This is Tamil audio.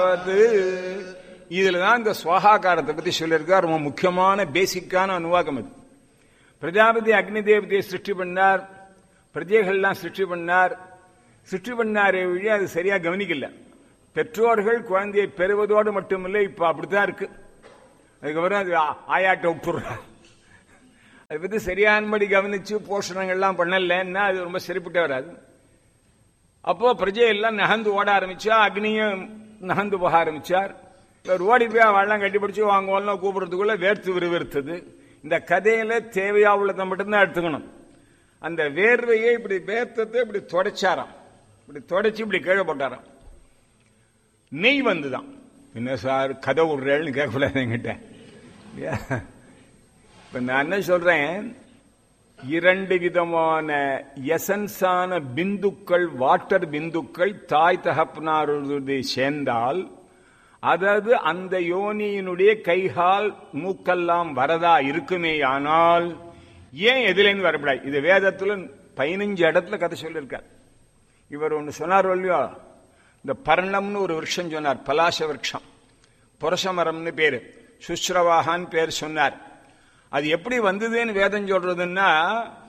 இதுல தான் இந்த சுவாகாரத்தை பத்தி சொல்லியிருக்கார் ரொம்ப முக்கியமான பேசிக்கான அனுவாகம் அது பிரஜாபதி அக்னி தேவதையை சிருஷ்டி பண்ணார் பிரஜைகள்லாம் சிருஷ்டி பண்ணார் சிருஷ்டி பண்ணாரே வழி அது சரியா கவனிக்கல பெற்றோர்கள் குழந்தையை பெறுவதோடு மட்டுமில்லை இப்ப அப்படித்தான் இருக்கு அதுக்கப்புறம் அது ஆ- ஆயாட்ட விட்டுறார் அதை பத்தி சரியானபடி கவனிச்சு போஷணங்கள்லாம் பண்ணலன்னா அது ரொம்ப சரிப்பட்டு வராது அப்போ பிரஜை எல்லாம் நகர்ந்து ஓட ஆரம்பிச்சா அக்னியும் நகர்ந்து போக ஆரம்பிச்சார் இவர் ஓடி போய் அவெல்லாம் கட்டிப்பிடிச்சு வாங்குவோம்னா கூப்பிடுறதுக்குள்ள வேர்த்து விறுவிறுத்தது இந்த கதையில தேவையா உள்ளதை மட்டும்தான் எடுத்துக்கணும் அந்த வேர்வையை இப்படி வேர்த்தத்தை இப்படி தொடச்சாராம் இப்படி தொடச்சு இப்படி கீழே போட்டாராம் நெய் வந்துதான் என்ன சார் கதை விடுறேன்னு கேட்கக்கூடாது என்கிட்ட இல்லையா? இப்ப நான் என்ன சொல்றேன் இரண்டு விதமான எசன்ஸான பிந்துக்கள் வாட்டர் பிந்துக்கள் தாய் தகப்பனாருடைய சேர்ந்தால் அதாவது அந்த யோனியினுடைய கைகால் மூக்கெல்லாம் வரதா இருக்குமேயானால் ஏன் எதிலேருந்து வரப்படாது இது வேதத்துல பதினஞ்சு இடத்துல கதை சொல்லியிருக்கார் இவர் ஒன்று சொன்னார் இல்லையோ இந்த பர்ணம்னு ஒரு விருட்சம் சொன்னார் பலாச விருட்சம் புரசமரம்னு பேரு சுஸ்ரவாகான்னு பேர் சொன்னார் அது எப்படி வந்ததுன்னு வேதம் சொல்றதுன்னா